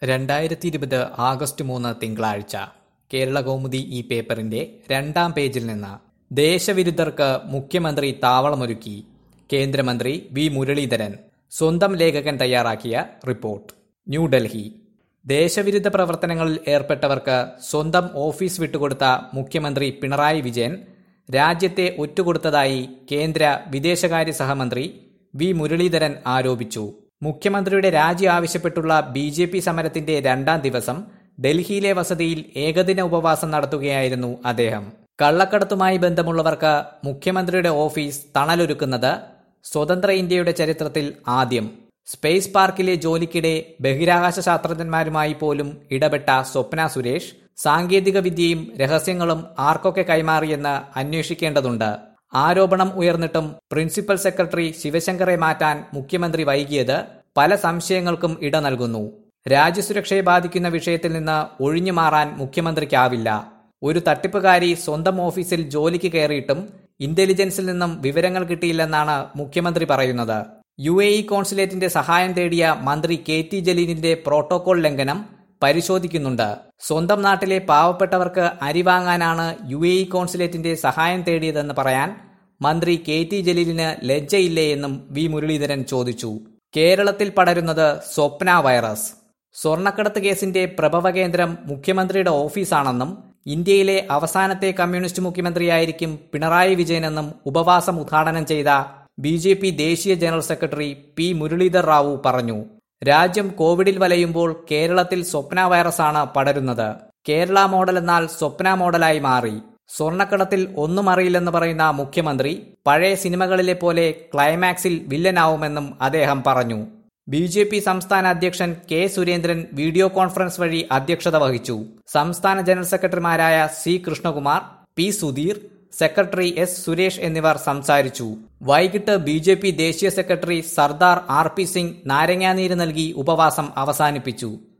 രണ്ടായിരത്തി ഇരുപത് ആഗസ്റ്റ് മൂന്ന് തിങ്കളാഴ്ച കേരള കൗമുദി ഈ പേപ്പറിന്റെ രണ്ടാം പേജിൽ നിന്ന് ദേശവിരുദ്ധർക്ക് മുഖ്യമന്ത്രി താവളമൊരുക്കി കേന്ദ്രമന്ത്രി വി മുരളീധരൻ സ്വന്തം ലേഖകൻ തയ്യാറാക്കിയ റിപ്പോർട്ട് ന്യൂഡൽഹി ദേശവിരുദ്ധ പ്രവർത്തനങ്ങളിൽ ഏർപ്പെട്ടവർക്ക് സ്വന്തം ഓഫീസ് വിട്ടുകൊടുത്ത മുഖ്യമന്ത്രി പിണറായി വിജയൻ രാജ്യത്തെ ഒറ്റുകൊടുത്തതായി കേന്ദ്ര വിദേശകാര്യ സഹമന്ത്രി വി മുരളീധരൻ ആരോപിച്ചു മുഖ്യമന്ത്രിയുടെ രാജി ആവശ്യപ്പെട്ടുള്ള ബി ജെ പി സമരത്തിന്റെ രണ്ടാം ദിവസം ഡൽഹിയിലെ വസതിയിൽ ഏകദിന ഉപവാസം നടത്തുകയായിരുന്നു അദ്ദേഹം കള്ളക്കടത്തുമായി ബന്ധമുള്ളവർക്ക് മുഖ്യമന്ത്രിയുടെ ഓഫീസ് തണലൊരുക്കുന്നത് സ്വതന്ത്ര ഇന്ത്യയുടെ ചരിത്രത്തിൽ ആദ്യം സ്പേസ് പാർക്കിലെ ജോലിക്കിടെ ബഹിരാകാശ ശാസ്ത്രജ്ഞന്മാരുമായി പോലും ഇടപെട്ട സ്വപ്ന സുരേഷ് സാങ്കേതിക വിദ്യയും രഹസ്യങ്ങളും ആർക്കൊക്കെ കൈമാറിയെന്ന് അന്വേഷിക്കേണ്ടതുണ്ട് ആരോപണം ഉയർന്നിട്ടും പ്രിൻസിപ്പൽ സെക്രട്ടറി ശിവശങ്കറെ മാറ്റാൻ മുഖ്യമന്ത്രി വൈകിയത് പല സംശയങ്ങൾക്കും ഇട നൽകുന്നു രാജ്യസുരക്ഷയെ ബാധിക്കുന്ന വിഷയത്തിൽ നിന്ന് ഒഴിഞ്ഞു മാറാൻ മുഖ്യമന്ത്രിക്കാവില്ല ഒരു തട്ടിപ്പുകാരി സ്വന്തം ഓഫീസിൽ ജോലിക്ക് കയറിയിട്ടും ഇന്റലിജൻസിൽ നിന്നും വിവരങ്ങൾ കിട്ടിയില്ലെന്നാണ് മുഖ്യമന്ത്രി പറയുന്നത് യു എ ഇ കോൺസുലേറ്റിന്റെ സഹായം തേടിയ മന്ത്രി കെ ടി ജലീലിന്റെ പ്രോട്ടോകോൾ ലംഘനം പരിശോധിക്കുന്നുണ്ട് സ്വന്തം നാട്ടിലെ പാവപ്പെട്ടവർക്ക് അരി വാങ്ങാനാണ് യു എ ഇ കോൺസുലേറ്റിന്റെ സഹായം തേടിയതെന്ന് പറയാൻ മന്ത്രി കെ ടി ജലീലിന് ലജ്ജയില്ലേ എന്നും വി മുരളീധരൻ ചോദിച്ചു കേരളത്തിൽ പടരുന്നത് സ്വപ്ന വൈറസ് സ്വർണ്ണക്കടത്ത് കേസിന്റെ പ്രഭവ കേന്ദ്രം മുഖ്യമന്ത്രിയുടെ ഓഫീസാണെന്നും ഇന്ത്യയിലെ അവസാനത്തെ കമ്മ്യൂണിസ്റ്റ് മുഖ്യമന്ത്രിയായിരിക്കും പിണറായി വിജയനെന്നും ഉപവാസം ഉദ്ഘാടനം ചെയ്ത ബി ജെ പി ദേശീയ general secretary P Muralidhar Rao പറഞ്ഞു രാജ്യം കോവിഡിൽ വലയുമ്പോൾ കേരളത്തിൽ സ്വപ്ന വൈറസാണ് പടരുന്നത് കേരള മോഡൽ എന്നാൽ സ്വപ്ന മോഡലായി മാറി സ്വർണ്ണക്കടത്തിൽ ഒന്നും അറിയില്ലെന്ന് പറയുന്ന മുഖ്യമന്ത്രി പഴയ സിനിമകളിലെ പോലെ ക്ലൈമാക്സിൽ വില്ലനാവുമെന്നും അദ്ദേഹം പറഞ്ഞു ബി ജെ പി സംസ്ഥാന അധ്യക്ഷൻ കെ സുരേന്ദ്രൻ വീഡിയോ കോൺഫറൻസ് വഴി അധ്യക്ഷത വഹിച്ചു സംസ്ഥാന ജനറൽ സെക്രട്ടറിമാരായ C Krishnakumar P Sudheer secretary S Suresh എന്നിവർ സംസാരിച്ചു വൈകിട്ട് ബി ജെ പി ദേശീയ secretary Sardar R P Singh നാരങ്ങാനീര് നൽകി ഉപവാസം അവസാനിപ്പിച്ചു